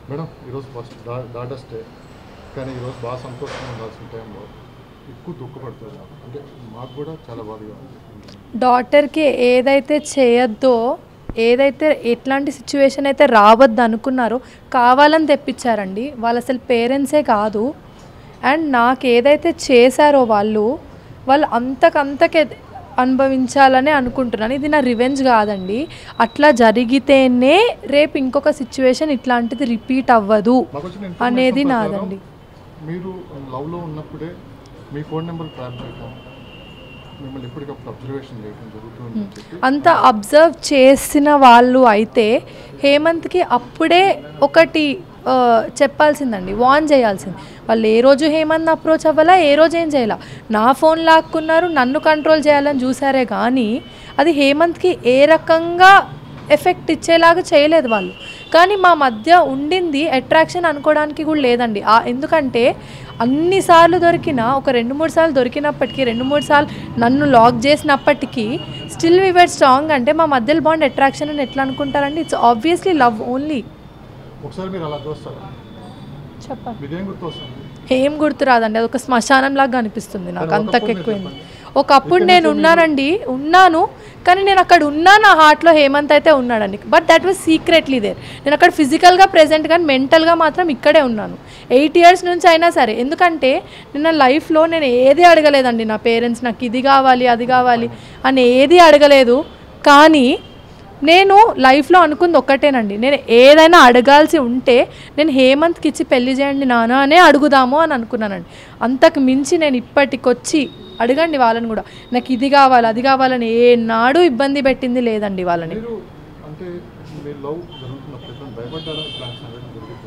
Madam ఈరోజు first డా daughters day కానీ ఈరోజు బాగా సంతోషంగా ఉండాల్సిన టైంలో ఎక్కువ దుఃఖపడుతున్నారు అంటే మాకు కూడా చాలా బాధగా ఉంది డాటర్కి ఏదైతే చేయొద్దో ఏదైతే ఎట్లాంటి సిచ్యువేషన్ అయితే రావద్దు అనుకున్నారో కావాలని తెప్పించారండి వాళ్ళు అసలు పేరెంట్సే కాదు అండ్ నాకు ఏదైతే చేశారో వాళ్ళు వాళ్ళు అంతకంతకే అనుభవించాలని అనుకుంటున్నాను ఇది నా రివెంజ్ కాదండి అట్లా జరిగితేనే రేపు ఇంకొక సిచ్యువేషన్ ఇట్లాంటిది రిపీట్ అవ్వదు మాకు వచ్చిన information అనేది ప్రకారం నాదండి మీరు లవ్లో ఉన్నప్పుడే మీ ఫోన్ నెంబర్ ట్రాప్ చేయటం మిమ్మల్ని ఎప్పటికప్పుడు అబ్జర్వేషన్ చేయడం జరుగుతుందని చెప్పి అంత అబ్జర్వ్ చేసిన వాళ్ళు అయితే హేమంత్కి అప్పుడే ఒకటి ఆ, చెప్పాల్సిందండి వార్న్ చేయాల్సింది వాళ్ళు ఏ రోజు హేమంత్ అప్రోచ్ అవ్వాలా ఏ రోజు ఏం చేయాల నా ఫోన్ లాక్కున్నారు నన్ను కంట్రోల్ చేయాలని చూసారే కానీ అది హేమంత్కి ఏ రకంగా ఎఫెక్ట్ ఇచ్చేలాగా చేయలేదు వాళ్ళు కానీ మా మధ్య ఉండింది అట్రాక్షన్ అనుకోవడానికి కూడా లేదండి ఆ ఎందుకంటే అన్నిసార్లు దొరికినా ఒక రెండు మూడు సార్లు దొరికినప్పటికీ రెండు మూడు సార్లు నన్ను లాక్ చేసినప్పటికీ స్టిల్ వి వర్ స్ట్రాంగ్ అంటే మా మధ్యలో బాండ్ అట్రాక్షన్ అని ఎట్లా అనుకుంటారండి ఇట్స్ ఆబ్వియస్లీ లవ్ ఓన్లీ ఒకసారి మీరు అలా చూస్తారా చెప్పండి మీకేం గుర్తు వస్తుంది ఏం గుర్తు రాదండి అది ఒక శ్మశానం లాగా అనిపిస్తుంది నాకు కానీ అంతకు ఒకప్పుడు ఎక్కువైంది మీరు ఒకప్పుడు నేను ఉన్నానండి ఉన్నాను కానీ నేను అక్కడ ఉన్నా నా హార్ట్లో హేమంత్ అయితే ఉన్నాడండి but that was secretly there నేను అక్కడ ఫిజికల్గా ప్రెజెంట్ కానీ మెంటల్గా మాత్రం ఇక్కడే ఉన్నాను ఎయిట్ ఇయర్స్ నుంచి అయినా సరే ఎందుకంటే నేను నా లైఫ్లో నేను ఏది అడగలేదండి నా పేరెంట్స్ నాకు ఇది కావాలి అది కావాలి అని ఏది అడగలేదు కానీ నేను లైఫ్లో అనుకుంది ఒక్కటేనండి నేను ఏదైనా అడగాల్సి ఉంటే నేను హేమంత్కి ఇచ్చి పెళ్లి చేయండి నాన్న అనే అడుగుదాము అని అనుకున్నానండి అంతకు మించి నేను ఇప్పటికొచ్చి అడగండి వాళ్ళని కూడా నాకు ఇది కావాలి అది కావాలని ఏనాడు ఇబ్బంది పెట్టింది లేదండి వాళ్ళని మీరు అంటే మీ లవ్ జరుగుతున్నప్పుడు ఎప్పుడైనా భయపడ్డారా ఇట్లాంటి సంఘటన జరుగుతుంది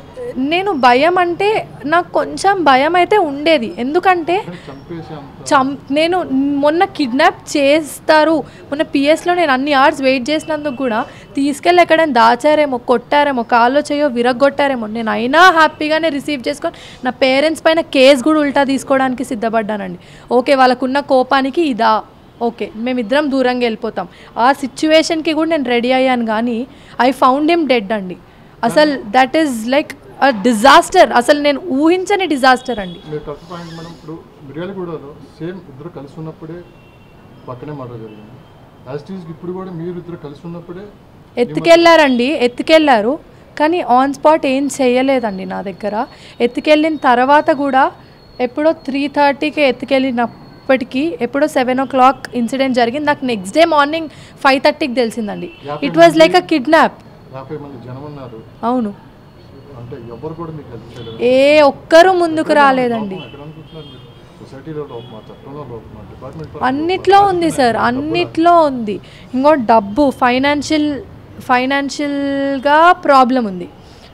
నేను భయం అంటే నాకు కొంచెం భయం అయితే ఉండేది ఎందుకంటే కానీ చంపేసి అంత చం నేను మొన్న కిడ్నాప్ చేస్తారు మొన్న పిఎస్లో నేను అన్ని అవర్స్ వెయిట్ చేసినందుకు కూడా తీసుకెళ్ళి ఎక్కడైనా దాచారేమో కొట్టారేమో కాల్లో చేయో విరగొట్టారేమో నేను అయినా హ్యాపీగానే రిసీవ్ చేసుకొని నా పేరెంట్స్ పైన కేసు కూడా ఉల్టా తీసుకోవడానికి సిద్ధపడ్డానండి ఓకే వాళ్ళకున్న కోపానికి ఇదా ఓకే మేమిద్దరం దూరంగా వెళ్ళిపోతాం ఆ సిచ్యువేషన్కి కూడా నేను రెడీ అయ్యాను కానీ ఐ ఫౌండ్ హిమ్ డెడ్ అండి అసలు దట్ ఈస్ లైక్ డిజాస్టర్ అసలు నేను ఊహించని డిజాస్టర్ అండి మీరు కరెక్ట్ పాయింట్ మేడం ఇప్పుడు మిర్యాలగూడలో సేమ్ ఇద్దరు కలిసి ఉన్నప్పుడే పక్కనే మర్డర్ జరిగింది యాజ్ టీజ్కి ఇప్పుడు కూడా మీరు ఇద్దరు కలిసి ఉన్నప్పుడే ఎత్తుకెళ్ళారండి ఎత్తుకెళ్ళారు కానీ ఆన్ స్పాట్ ఏం చేయలేదండి నా దగ్గర ఎత్తుకెళ్ళిన తర్వాత కూడా ఎప్పుడో త్రీ థర్టీకి ఎత్తుకెళ్ళినప్పటికీ ఎప్పుడో సెవెన్ ఓ క్లాక్ ఇన్సిడెంట్ జరిగింది నాకు నెక్స్ట్ డే మార్నింగ్ ఫైవ్ థర్టీకి తెలిసిందండి it was like a kidnap యాభై మంది జనం ఉన్నారు అవును అంటే ఎవరు కూడా మీకు హెల్ప్ చేయలేదు ఏ ఒక్కరూ ముందుకు రాలేదండి ఎక్కడ అనుకుంటున్నారు మీరు సొసైటీలో లోపం మా చట్టంలో లోపం మా డిపార్ట్మెంట్ అన్నిట్లో ఉంది సార్ అన్నిట్లో ఉంది ఇంకో డబ్బు ఫైనాన్షియల్ ఫైనాన్షియల్గా ప్రాబ్లం ఉంది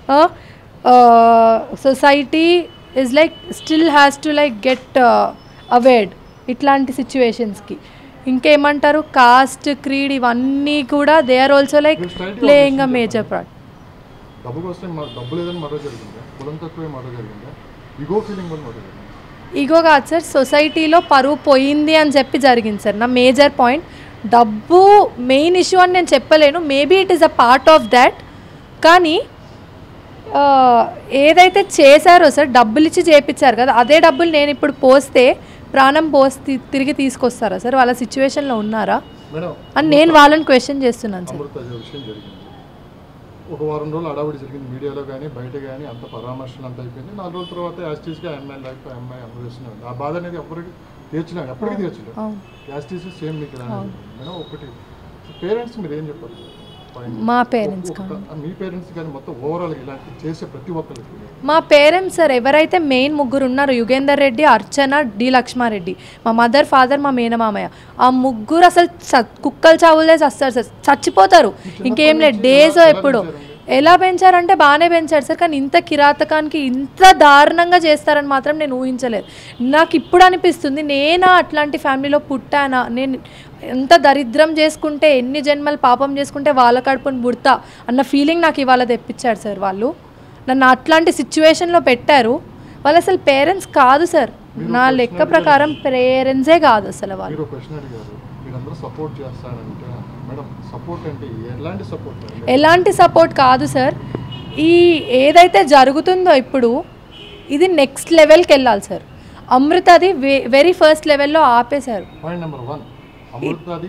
society is like still has to like get awared ఇట్లాంటి సిచ్యువేషన్స్కి ఇంకేమంటారు కాస్ట్ క్రీడ్ ఇవన్నీ కూడా దే ఆర్ ఆల్సో లైక్ మీరు straight గా playing a question major part డబ్బు కోసం మా డబ్బు లేదని మరో జరిగిందా కులం తక్కువే మరో జరిగిందా ఇగో ఫీలింగ్ వల్ల మరో జరిగిందా ఇగో కాదు సార్ సొసైటీలో పరువు పోయింది అని చెప్పి జరిగింది సార్ నా మేజర్ పాయింట్ డబ్బు మెయిన్ ఇష్యూ అని నేను చెప్పలేను maybe it is a part of that కానీ ఆ, ఏదైతే చేశారో సార్ డబ్బులు ఇచ్చి చేపించారు కదా అదే డబ్బులు నేను ఇప్పుడు పోస్తే ప్రాణం పోసి తిరిగి తీసుకొస్తారా సార్ వాళ్ళ సిచ్యువేషన్లో ఉన్నారా మేడం అని నేను వాళ్ళని క్వశ్చన్ చేస్తున్నాను సార్ అమృత అనే విషయం జరిగింది ఒక వారం రోజులు అడావిడి జరిగింది మీడియాలో కానీ బయట కానీ అంత పరామర్శలు అంత అయిపోయింది నాలుగు రోజుల తర్వాత యాస్టీస్గా అమ్మాయి లైఫ్ అమ్మాయి అనుభవిస్తున్నాడు ఆ బాధ అనేది ఎవరికి తీర్చలేము ఎప్పటికీ తీర్చలేము అవును యాస్టీస్ సేమ్ మీకు ఇలాంటిది. మేడం ఒకటి పేరెంట్స్ మీరు ఏం చెప్పారు Point. మా పేరెంట్స్ ఒక- మీ పేరెంట్స్ కానీ మొత్తం ఓవరాల్ ఇలాంటి చేసే ప్రతి ఒక్కరికి మా పేరెంట్స్ సార్ ఎవరైతే మెయిన్ ముగ్గురు ఉన్నారో యుగేందర్ రెడ్డి అర్చన డి లక్ష్మారెడ్డి మా మదర్ ఫాదర్ మా మేనమామయ్య ఆ ముగ్గురు అసలు చ- కుక్కలు చావులే చస్తారు సార్ చచ్చిపోతారు ఇంకేం లేదు డేస్ ఎప్పుడు ఎలా పెంచారంటే బాగానే పెంచారు సార్ కానీ ఇంత కిరాతకానికి ఇంత దారుణంగా చేస్తారని మాత్రం నేను ఊహించలేదు నాకు ఇప్పుడు అనిపిస్తుంది నేనా అట్లాంటి ఫ్యామిలీలో పుట్టానా నేను ఎంత దరిద్రం చేసుకుంటే ఎన్ని జన్మలు పాపం చేసుకుంటే వాళ్ళ కడుపుని పుడతా అన్న ఫీలింగ్ నాకు ఇవాళ తెప్పించారు సార్ వాళ్ళు నన్ను అట్లాంటి సిచ్యువేషన్లో పెట్టారు వాళ్ళు అసలు పేరెంట్స్ కాదు సార్ నా లెక్క ప్రకారం పేరెంట్సే కాదు అసలు వాళ్ళు మీరు క్వశ్చన్ అడిగారు మీరందరూ సపోర్ట్ చేస్తారంటే మేడం సపోర్ట్ అంటే ఎలాంటి సపోర్ట్ ఎలాంటి సపోర్ట్ కాదు సార్ ఈ ఏదైతే జరుగుతుందో ఇప్పుడు ఇది నెక్స్ట్ లెవెల్కి వెళ్ళాలి సార్ అమృతది వె వెరీ ఫస్ట్ లెవెల్లో ఆపేశారు పాయింట్ నెంబర్ వన్ అమృతది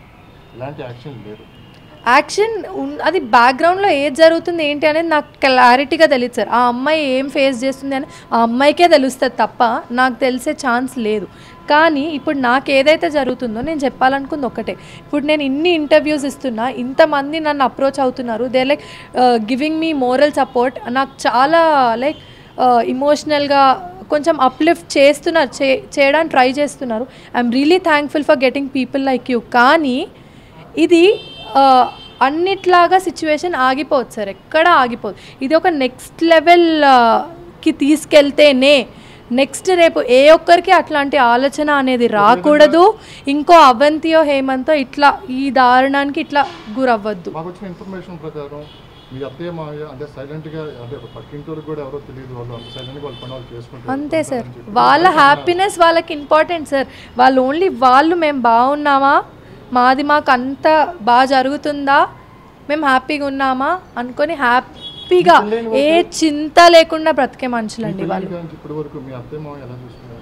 ఇలాంటి యాక్షన్ లేదు యాక్షన్ ఉన్- అది బ్యాక్గ్రౌండ్లో ఏది జరుగుతుంది ఏంటి అనేది నాకు క్లారిటీగా తెలియదు సార్ ఆ అమ్మాయి ఏం ఫేస్ చేస్తుంది అని ఆ అమ్మాయికే తెలుస్తుంది తప్ప నాకు తెలిసే ఛాన్స్ లేదు కానీ ఇప్పుడు నాకు ఏదైతే జరుగుతుందో నేను చెప్పాలనుకుంది ఒకటే ఇప్పుడు నేను ఇన్ని ఇంటర్వ్యూస్ ఇస్తున్నా ఇంతమంది నన్ను అప్రోచ్ అవుతున్నారు they like giving me moral support నాకు చాలా లైక్ ఇమోషనల్గా కొంచెం అప్లిఫ్ట్ చేస్తున్నారు చే చేయడానికి ట్రై చేస్తున్నారు I'm really thankful for getting people like you కానీ ఇది ఆ, అన్నిట్లాగా సిచ్యువేషన్ ఆగిపోదు సార్ ఎక్కడ ఆగిపోదు ఇది ఒక నెక్స్ట్ లెవెల్కి తీసుకెళ్తేనే నెక్స్ట్ రేపు ఏ ఒక్కరికి అట్లాంటి ఆలోచన అనేది రాకూడదు ఇంకో అవంతియో హేమంతో ఇట్లా ఈ దారుణానికి ఇట్లా గురవ్వద్దు మాకు వచ్చిన ఇన్ఫర్మేషన్ ప్రకారం మీ అత్తయ్య మావయ్య అంటే సైలెంట్గా అంటే పక్కింటి కూడా ఎవరో తెలియదు వాళ్ళు అంత సైలెంట్గా వాళ్ళ పని వాళ్ళు చేసుకుంటారు అంతే సార్ వాళ్ళ హ్యాపీనెస్ వాళ్ళకి ఇంపార్టెంట్ సార్ వాళ్ళు ఓన్లీ వాళ్ళు మేము బాగున్నామా మాది మాకు అంత బాగా జరుగుతుందా మేము హ్యాపీగా ఉన్నామా అనుకొని హ్యాపీగా ఏ చింత లేకుండా బ్రతికే మనుషులండి వాళ్ళు ఇప్పటి వరకు మీ అత్తయ్య మావయ్య ఎలా చూస్తున్నారు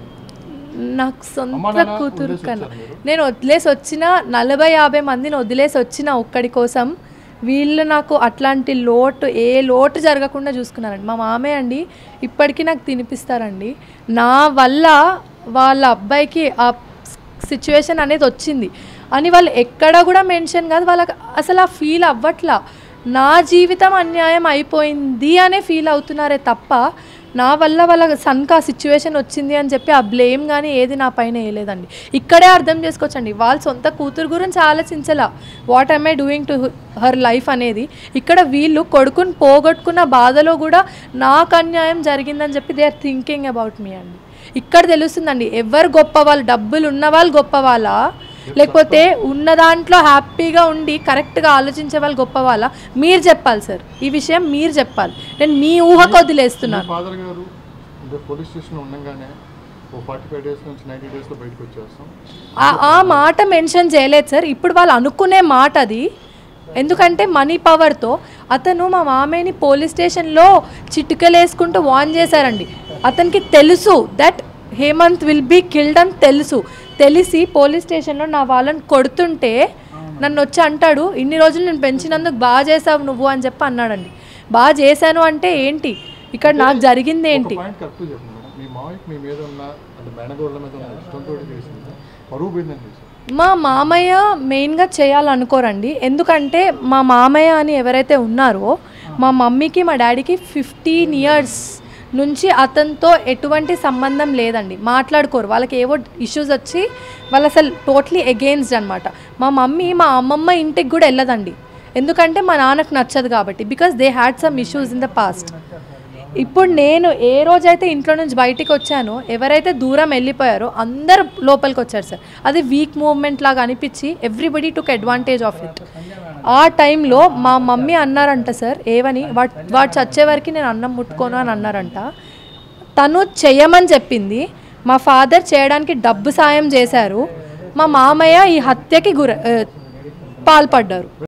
నాకు అమ్మా, సొంత నాన్న కూతురు వదిలేసి కన్నా వచ్చారు మీరు? నేను వదిలేసి వచ్చిన నలభై యాభై మందిని వదిలేసి వచ్చిన ఒక్కడి కోసం వీళ్ళు నాకు అట్లాంటి లోటు ఏ లోటు జరగకుండా చూసుకున్నారండి మా మామయ్య అండి ఇప్పటికీ నాకు తినిపిస్తారండి నా వల్ల వాళ్ళ అబ్బాయికి ఆ సిచ్యువేషన్ అనేది వచ్చింది అని వాళ్ళు ఎక్కడ కూడా మెన్షన్ కాదు వాళ్ళకి అసలు ఆ ఫీల్ అవ్వట్లా నా జీవితం అన్యాయం అయిపోయింది అనే ఫీల్ అవుతున్నారే తప్ప నా వల్ల వాళ్ళ సన్కి ఆ సిచ్యువేషన్ వచ్చింది అని చెప్పి ఆ బ్లేమ్ కానీ ఏది నా పైన వేయలేదండి ఇక్కడే అర్థం చేసుకోవచ్చండి వాళ్ళ సొంత కూతురు గురించి ఆలోచించలా what I'm I doing to her life అనేది ఇక్కడ వీళ్ళు కొడుకుని పోగొట్టుకున్న బాధలో కూడా నాకు అన్యాయం జరిగిందని చెప్పి they are thinking about me అండి ఇక్కడ తెలుస్తుందండి ఎవరు గొప్ప వాళ్ళు డబ్బులు ఉన్న వాళ్ళు గొప్ప వాళ్ళ లేకపోతే ఉన్న దాంట్లో హ్యాపీగా ఉండి కరెక్ట్గా ఆలోచించే వాళ్ళు గొప్ప వాళ్ళ మీరు చెప్పాలి సార్ ఈ విషయం మీరు చెప్పాలి నేను మీ ఊహకు వదిలేస్తున్నాను ఫాదర్ గారు అంటే పోలీస్ స్టేషన్ ఉండగానే ఓ ఫార్టీ ఫైవ్ డేస్ నుంచి నైంటీ డేస్లో బయటకు వచ్చేస్తాం ఆ- ఆ మాట మెన్షన్ చేయలేదు సార్ ఇప్పుడు వాళ్ళు అనుకునే మాట అది ఎందుకంటే మనీ పవర్తో అతను మా మామయ్యని పోలీస్ స్టేషన్లో చిటికలేసుకుంటూ వార్న్ చేశారండి అతనికి తెలుసు that Hemanth will be killed అని తెలుసు తెలిసి పోలీస్ స్టేషన్లో నా వాళ్ళని కొడుతుంటే నన్ను వచ్చి అంటాడు ఇన్ని రోజులు నేను పెంచినందుకు బాగా చేసావు నువ్వు అని చెప్పి అన్నాడండి బాగా చేశాను అంటే ఏంటి ఇక్కడ నాకు జరిగింది ఏంటి పాయింట్ కరెక్ట్ చెప్పండి మేడం మీ మామయ్యకి మీ మీద ఉన్న అంటే మేనగోళ్ళ మీద ఉన్న ఇష్టంతో చేసింది పరువు పోయిందని చేసింది మా మామయ్య మెయిన్గా చేయాలనుకోరండి ఎందుకంటే మా మామయ్య అని ఎవరైతే ఉన్నారో మా మమ్మీకి మా డాడీకి ఫిఫ్టీన్ ఇయర్స్ నుంచి అతనితో ఎటువంటి సంబంధం లేదండి మాట్లాడుకోరు వాళ్ళకి ఏవో ఇష్యూస్ వచ్చి వాళ్ళు అసలు టోటలీ అగెయిన్స్ట్ అనమాట మా మమ్మీ మా అమ్మమ్మ ఇంటికి కూడా వెళ్ళదండి ఎందుకంటే మా నాన్నకు నచ్చదు కాబట్టి because they had some issues in the past ఇప్పుడు నేను ఏ రోజైతే ఇంట్లో నుంచి బయటికి వచ్చానో ఎవరైతే దూరం వెళ్ళిపోయారో అందరు లోపలికి వచ్చారు సార్ అది వీక్ మూవ్మెంట్ లాగా అనిపించి everybody took advantage of it ఆ టైంలో మా మమ్మీ అన్నారంట సార్ ఏవని వాడు వాడు చచ్చే వరకు నేను అన్నం ముట్టుకోను అని అన్నారంట తను చెయ్యమని చెప్పింది మా ఫాదర్ చేయడానికి డబ్బు సాయం చేశారు మా మామయ్య ఈ హత్యకి గుర ఆ, పాల్పడ్డారు